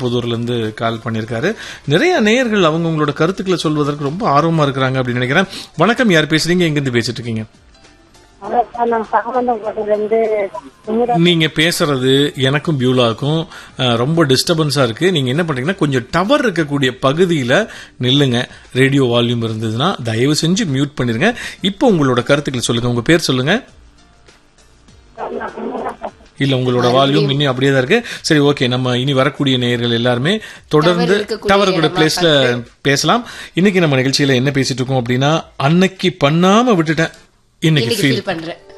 கீழ்ப்புதூர்ல இருந்து கால் பண்ணியிருக்காரு நிறைய நேயர்கள் அவங்கவங்களோட கருத்துக்களை சொல்வதற்கு ரொம்ப ஆர்வமா இருக்கிறாங்க அப்படின்னு நினைக்கிறேன் வணக்கம் யார் பேசுறீங்க எங்க இருந்து பேசிட்டு இருக்கீங்க அதான் நான் சாமந்தம் கோட்டையில இருந்து குமுதா நீங்க பேசுறது எனக்கும் பியூலாக்கும் அஹ், ரொம்ப டிஸ்டர்பன்ஸா இருக்கு நீங்க என்ன பண்றீங்கன்னா கொஞ்சம் டவர் இருக்கக்கூடிய பகுதியில நில்லுங்க ரேடியோ வால்யூம் இருந்ததுன்னா தயவு செஞ்சு மியூட் பண்ணிருங்க இப்போ உங்களோட கருத்துக்களை சொல்லுங்க உங்க பேர் சொல்லுங்க இல்ல உங்களோட வால்யூம் இன்னும் அப்படியே தான் இருக்கு சரி ஓகே நம்ம இனி வரக்கூடிய நேயர்கள் எல்லாருமே தொடர்ந்து இருக்கக்கூடிய டவர் கூட இடமா பிளேஸ்ல பேசலாம் இன்னைக்கு நம்ம நிகழ்ச்சியில என்ன பேசிட்டு இருக்கோம் அப்படின்னா அன்னைக்கு பண்ணாம விட்டுட்டேன் இன்னைக்கு இன்னைக்கு ஃபீல் ஃபீல் பண்றேன்